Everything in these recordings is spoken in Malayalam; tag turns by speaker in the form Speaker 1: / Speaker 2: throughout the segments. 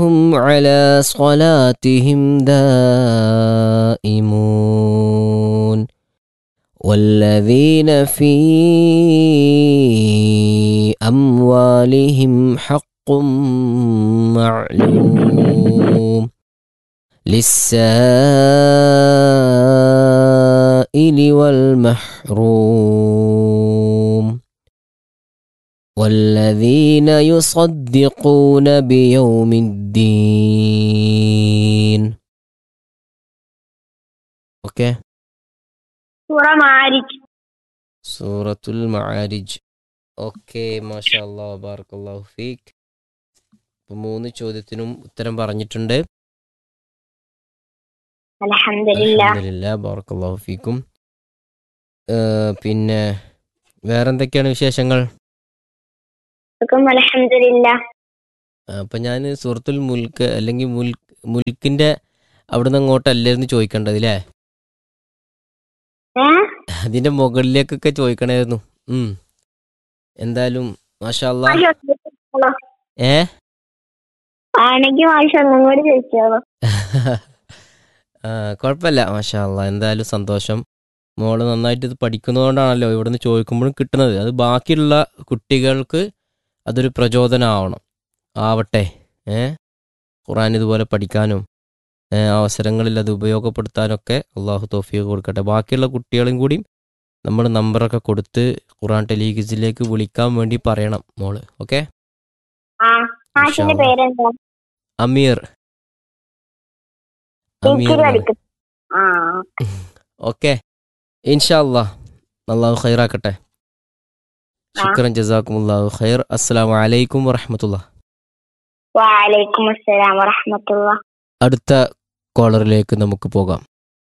Speaker 1: هم على صلاتهم دائمون والذين في أموالهم حق معلوم للسائل والمحروم والذين يصدقون بيوم الدين ഓക്കെ
Speaker 2: സൂറ മാരിജ്
Speaker 1: സൂറത്തുൽ മആരിജ് ഓക്കെ മാഷാ അല്ലാഹ് ബാറക്കല്ലാഹു ഫീക്ക് അപ്പോൾ മൂന്ന് ചോദ്യത്തിനും ഉത്തരം പറഞ്ഞിട്ടുണ്ട്
Speaker 2: അലഹമില്ല
Speaker 1: അൽഹംദുലില്ലാ ബാറക്കല്ലാഹു ഫീക്കും ഏഹ്, പിന്നെ വേറെന്തൊക്കെയാണ് വിശേഷങ്ങൾ
Speaker 2: അലഹമില്ല
Speaker 1: അപ്പം ഞാൻ സൂറത്തുൽ മുൽക്ക് അല്ലെങ്കിൽ മുൽക്ക് മുൽക്കിൻ്റെ അവിടുന്ന് അങ്ങോട്ടല്ലായിരുന്നു ചോദിക്കേണ്ടത് അല്ലേ
Speaker 2: ഏ
Speaker 1: അതിൻ്റെ മുകളിലേക്കൊക്കെ ചോദിക്കണമായിരുന്നു ഉം. എന്തായാലും മാഷാ അല്ലാ ഏ
Speaker 2: ആണെങ്കിൽ മാഷ ഒന്നും കൂടി ചോദിച്ചോളൂ
Speaker 1: ആ, കുഴപ്പമില്ല മാഷാ അല്ലാ എന്തായാലും സന്തോഷം മോള് നന്നായിട്ട് ഇത് പഠിക്കുന്നതുകൊണ്ടാണല്ലോ ഇവിടുന്ന് ചോദിക്കുമ്പോഴും കിട്ടുന്നത് അത് ബാക്കിയുള്ള കുട്ടികൾക്ക് അതൊരു പ്രചോദനമാവണം ആവട്ടെ ഏ ഖുറാൻ ഇതുപോലെ പഠിക്കാനും ഏ, അവസരങ്ങളിൽ അത് ഉപയോഗപ്പെടുത്താനൊക്കെ അള്ളാഹു തോഫിയൊക്കെ കൊടുക്കട്ടെ ബാക്കിയുള്ള കുട്ടികളും കൂടി നമ്മൾ നമ്പറൊക്കെ കൊടുത്ത് ഖുറാൻ ടെലിഗിസിലേക്ക് വിളിക്കാൻ വേണ്ടി പറയണം മോള് ഓക്കെ
Speaker 2: ആ മാഷിന്റെ പേരെന്താ
Speaker 1: അമീർ അമീർ
Speaker 2: ടീച്ചർ
Speaker 1: എന്നാണ്.
Speaker 2: പഠിക്കും ആ
Speaker 1: ഓക്കെ ഇൻഷാല്ലാ അള്ളാഹു ഖൈറാക്കട്ടെ ശുക്രൻ ജസാക്കുമുല്ലാഹു ഖൈർ അസ്സലാമു അലൈക്കും വറഹമത്തുള്ള
Speaker 2: വാലൈക്കും അസ്സലാം വറഹമത്തുള്ള
Speaker 1: അടുത്ത കോളറിലേക്ക് നമുക്ക് പോകാം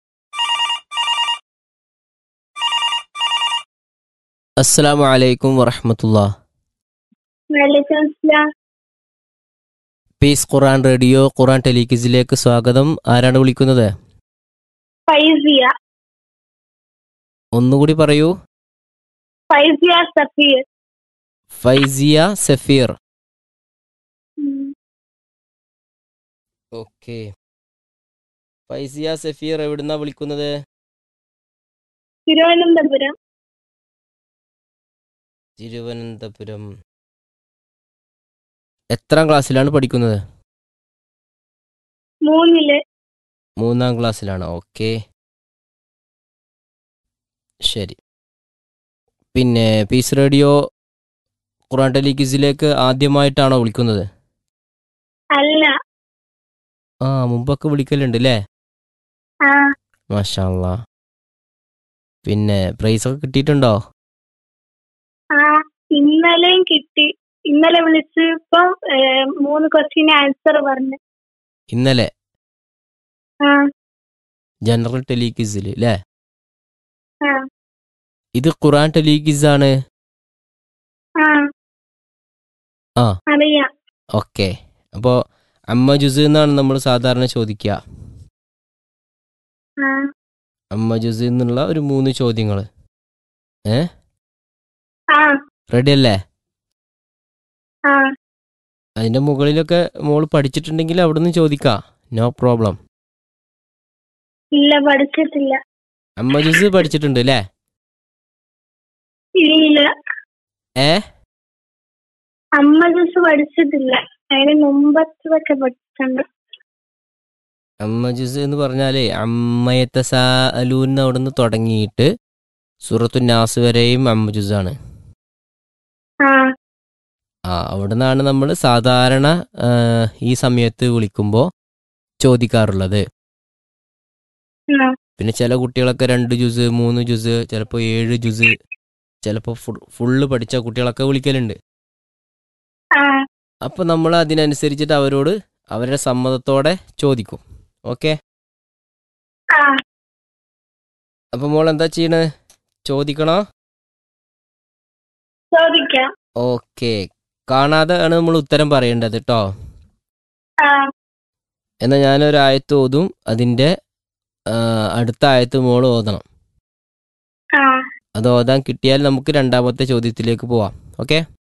Speaker 1: അസ്സലാമു അലൈക്കും വറഹമത്തുള്ള
Speaker 2: വലൈക്കും അസ്സലാം
Speaker 1: പീസ് ഖുറാൻ റേഡിയോ ഖുറാൻ ടെലിക്വിസിലേക്ക് സ്വാഗതം ആരാണ് വിളിക്കുന്നത്
Speaker 2: ഫൈസിയ
Speaker 1: ഒന്നുകൂടി പറയൂ
Speaker 2: ഫൈസിയ സഫീർ
Speaker 1: ഫൈസിയ സഫീർ ഓക്കെ ഫൈസിയ സഫീർ എവിടുന്നാ വിളിക്കുന്നത്
Speaker 2: തിരുവനന്തപുരം
Speaker 1: തിരുവനന്തപുരം എത്രാം ക്ലാസ്സിലാണ് പഠിക്കുന്നത്
Speaker 2: മൂന്നില്
Speaker 1: മൂന്നാം ക്ലാസ്സിലാണ് ഓക്കെ ശരി പിന്നെ പീസ് റേഡിയോ ഖുറാൻ ടെലിക്വിസിലേക്ക് ആദ്യമായിട്ടാണോ വിളിക്കുന്നത്
Speaker 2: അല്ല
Speaker 1: ആ മുമ്പൊക്കെ വിളിക്കലുണ്ട് അല്ലേ
Speaker 2: ആ
Speaker 1: മാഷാല്ല പിന്നെ പ്രൈസൊക്കെ കിട്ടിയിട്ടുണ്ടോ
Speaker 2: ആ ഇന്നലെയും കിട്ടി ഇന്നലെ വിളിച്ചപ്പോ ഏ, മൂന്ന് ക്വസ്റ്റ്യൻ ആൻസർ പറഞ്ഞു
Speaker 1: ഇന്നലെ
Speaker 2: ആ
Speaker 1: ജനറൽ ടെലിക്വിസിൽ അല്ലേ
Speaker 2: ആ
Speaker 1: ഇത് ഖുറാൻ ടെലിക്വിസ് ആണ്
Speaker 2: ആ
Speaker 1: ആ.
Speaker 2: അറിയാം
Speaker 1: ഓക്കെ അപ്പോൾ അമ്മ ജുസ് എന്നാണ് നമ്മൾ സാധാരണ ചോദിക്കുക
Speaker 2: ആ
Speaker 1: അമ്മ ജുസ് എന്നുള്ള ഒരു മൂന്ന് ചോദ്യങ്ങൾ
Speaker 2: ആ
Speaker 1: റെഡി അല്ലേ
Speaker 2: ആ
Speaker 1: അതിൻ്റെ മുകളിലൊക്കെ മോൾ പഠിച്ചിട്ടുണ്ടെങ്കിൽ അവിടെ നിന്ന് ചോദിക്കാം നോ പ്രോബ്ലം
Speaker 2: ഇല്ല പഠിച്ചിട്ടില്ല
Speaker 1: അമ്മ ജുസ് പഠിച്ചിട്ടുണ്ട് അല്ലേ
Speaker 2: ഇല്ല
Speaker 1: ഏ
Speaker 2: അമ്മ ദിവസം പഠിച്ചിട്ടില്ല അതിന് മുമ്പത്തതൊക്കെ പഠിച്ചിട്ടുണ്ട്
Speaker 1: അമ്മ ജുസ് എന്ന് പറഞ്ഞാലേ അമ്മയത്തെ സാലൂന്ന് അവിടെ നിന്ന് തുടങ്ങിയിട്ട് സൂറത്തു നാസ് വരെയും അമ്മ ജുസാണ്
Speaker 2: ആ
Speaker 1: ആ അവിടെ നിന്നാണ് നമ്മൾ സാധാരണ ആ, ഈ സമയത്ത് വിളിക്കുമ്പോൾ ചോദിക്കാറുള്ളത്
Speaker 2: ആ
Speaker 1: പിന്നെ ചില കുട്ടികളൊക്കെ രണ്ട് ജ്യൂസ് മൂന്ന് ജ്യൂസ് ചിലപ്പോൾ ഏഴ് ജ്യൂസ് ചിലപ്പോൾ ഫുള്ള് പഠിച്ച കുട്ടികളൊക്കെ വിളിക്കലുണ്ട്
Speaker 2: ആ
Speaker 1: അപ്പോൾ നമ്മൾ അതിനനുസരിച്ചിട്ട് അവരോട് അവരുടെ സമ്മതത്തോടെ ചോദിക്കും ഓക്കെ
Speaker 2: ആ
Speaker 1: അപ്പോൾ മോൾ എന്താ ചെയ്യണത് ചോദിക്കണോ
Speaker 2: ചോദിക്കാം
Speaker 1: ഓക്കെ കാണാതെ ആണ് നമ്മൾ ഉത്തരം പറയേണ്ടത് കേട്ടോ
Speaker 2: ആ
Speaker 1: എന്നാൽ ഞാനൊരു ആയത്ത് ഓതും അതിൻ്റെ ആ, അടുത്ത ആയത്ത് മോൾ ഓതണം
Speaker 2: ആ
Speaker 1: അത് ഓതാൻ കിട്ടിയാൽ നമുക്ക് രണ്ടാമത്തെ ചോദ്യത്തിലേക്ക് പോവാം ഓക്കെ